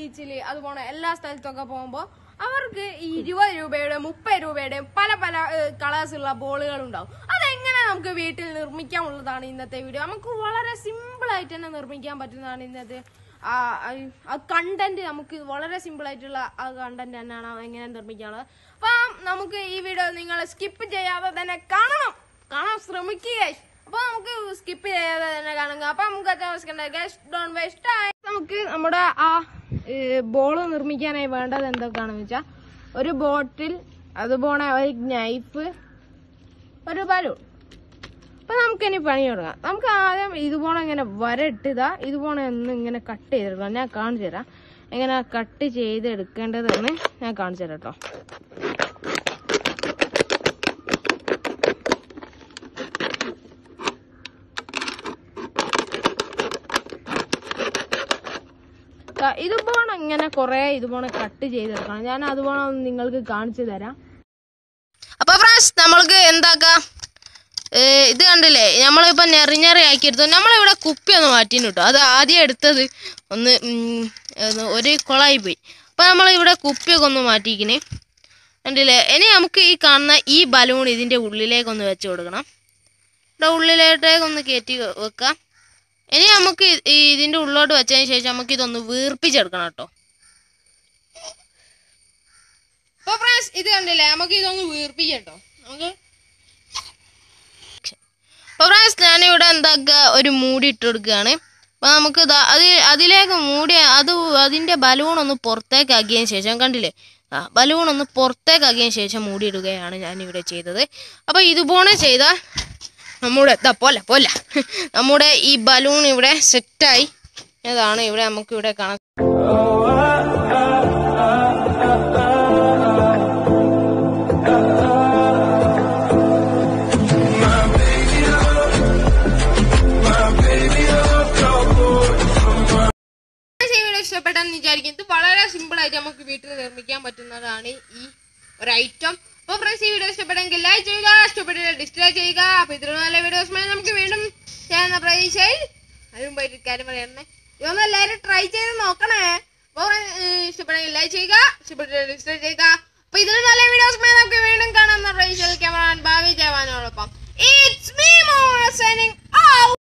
ബീച്ചിൽ അതുപോലെ എല്ലാ സ്ഥലത്തൊക്കെ പോകുമ്പോൾ അവർക്ക് ഈ ഇരുപത് രൂപയുടെ മുപ്പത് രൂപയുടെയും പല പല കളേഴ്സ് ഉള്ള ബോളുകൾ ഉണ്ടാവും അതെങ്ങനെ നമുക്ക് വീട്ടിൽ നിർമ്മിക്കാമുള്ളതാണ് ഇന്നത്തെ വീഡിയോ നമുക്ക് വളരെ സിമ്പിൾ ആയിട്ട് തന്നെ നിർമ്മിക്കാൻ പറ്റുന്നതാണ് ഇന്നത്തെ ആ കണ്ടന്റ് നമുക്ക് വളരെ സിമ്പിൾ ആയിട്ടുള്ള ആ കണ്ടന്റ് തന്നെയാണ് എങ്ങനെ നിർമ്മിക്കാനുള്ളത് അപ്പം നമുക്ക് ഈ വീഡിയോ നിങ്ങൾ സ്കിപ്പ് ചെയ്യാതെ തന്നെ കാണണം കാണാൻ ശ്രമിക്കുക അപ്പൊ നമുക്ക് സ്കിപ്പ് ചെയ്യാതെ തന്നെ കാണുക അപ്പൊ നമുക്ക് ഡോൺ വേസ്റ്റ് നമുക്ക് നമ്മുടെ ആ ബോൾ നിർമ്മിക്കാനായി വേണ്ടത് എന്തൊക്കെയാണെന്ന് വെച്ചാൽ ഒരു ബോട്ടിൽ അതുപോലെ ഒരു നൈഫ് ഒരു ബലൂൺ അപ്പൊ നമുക്കിനി പണി തുടങ്ങാം നമുക്ക് ആദ്യം ഇതുപോലെ ഇങ്ങനെ വരട്ടിതാ ഇതുപോലെ ഒന്ന് ഇങ്ങനെ കട്ട് ചെയ്തെടുക്കാം ഞാൻ കാണിച്ചു തരാം എങ്ങനെ കട്ട് ചെയ്തെടുക്കേണ്ടതെന്ന് ഞാൻ കാണിച്ചു തരാം കേട്ടോ ക- ഇതുപോലെ ഇങ്ങനെ കുറെ ഇതുപോലെ കട്ട് ചെയ്തെടുക്കണം ഞാൻ അതുപോലെ ഒന്ന് നിങ്ങൾക്ക് കാണിച്ചു തരാം അപ്പൊ ഫ്രണ്ട്സ് നമ്മൾക്ക് എന്താക്കാം ഏ, ഇത് കണ്ടില്ലേ നമ്മളിപ്പോ നെറിഞ്ഞെറി ആക്കിയെടുത്തു നമ്മളിവിടെ കുപ്പി ഒന്ന് മാറ്റിന് കേട്ടോ അത് ആദ്യം എടുത്തത് ഒന്ന് ഉം, ഒന്ന് ഒരു കുളമായി പോയി അപ്പൊ നമ്മൾ ഇവിടെ കുപ്പിയൊക്കെ ഒന്ന് മാറ്റിക്കിന് കണ്ടില്ലേ ഇനി നമുക്ക് ഈ കാണുന്ന ഈ ബലൂൺ ഇതിന്റെ ഉള്ളിലേക്ക് ഒന്ന് വെച്ച് കൊടുക്കണം ഇവിടെ ഉള്ളിലോട്ടേക്ക് ഒന്ന് കയറ്റി വെക്കാം ഇനി നമുക്ക് ഇ- ഈ ഇതിന്റെ ഉള്ളോട്ട് വെച്ചതിന് ശേഷം നമുക്ക് ഇതൊന്ന് വീർപ്പിച്ചെടുക്കണം കേട്ടോ അപ്പൊ ഫ്രണ്ട്സ് ഇത് കണ്ടില്ലേ നമുക്ക് ഇതൊന്ന് വീർപ്പിക്കട്ടോ നമുക്ക് അപ്പൊ ഫ്രണ്ട്സ് ഞാനിവിടെ എന്താക്കുക ഒരു മൂടി ഇട്ട് കൊടുക്കുകയാണ് അപ്പൊ നമുക്ക് ദാ അത് അതിലേക്ക് മൂടി അത് അതിന്റെ ബലൂൺ ഒന്ന് പുറത്തേക്ക് ആക്കിയതിന് ശേഷം കണ്ടില്ലേ ആ ബലൂൺ ഒന്ന് പുറത്തേക്ക് ആക്കിയതിന് ശേഷം മൂടിയിടുകയാണ് ഞാനിവിടെ ചെയ്തത് അപ്പൊ ഇതുപോലെ ചെയ്താൽ നമ്മുടെ ദാ പോലെ പോലെ നമ്മുടെ ഈ ബലൂൺ ഇവിടെ സെറ്റായി അതാണ് ഇവിടെ നമുക്ക് ഇവിടെ കാണാം ഈ വീഡിയോ ഇഷ്ടപ്പെട്ടെന്ന് വിചാരിക്കും ഇത് വളരെ സിമ്പിൾ ആയിട്ട് നമുക്ക് വീട്ടിൽ നിർമ്മിക്കാൻ പറ്റുന്നതാണ് ഈ ഒരു ഐറ്റം അപ്പോൾ ഫ്രണ്ട്സ് ഈ വീഡിയോ ഇഷ്ടപ്പെട്ടെങ്കിൽ ലൈക്ക് ചെയ്യുക ഇഷ്ടപ്പെട്ടില്ല ഡിസ്ലൈക്ക് ചെയ്യുക അപ്പോൾ ഇതിലും നല്ല വീഡിയോസുമായി നമുക്ക് വീണ്ടും ചെയ്യാവുന്ന പ്രതീക്ഷയിൽ അതിന് മുമ്പായിട്ട് കാര്യം പറയണേ ഇതൊന്നും എല്ലാവരും ട്രൈ ചെയ്ത് നോക്കണേ അപ്പോൾ ഇഷ്ടപ്പെട്ടെങ്കിൽ ലൈക്ക് ചെയ്യുക ഇഷ്ടപ്പെട്ടില്ല ഡിസ്ലൈക്ക് ചെയ്യുക അപ്പോൾ ഇതിലും നല്ല വീഡിയോസുമായി നമുക്ക് വീണ്ടും കാണാമെന്ന പ്രതീക്ഷയിൽ ക്യാമറ ഭാവി ജവാനോടൊപ്പം it's me more signing out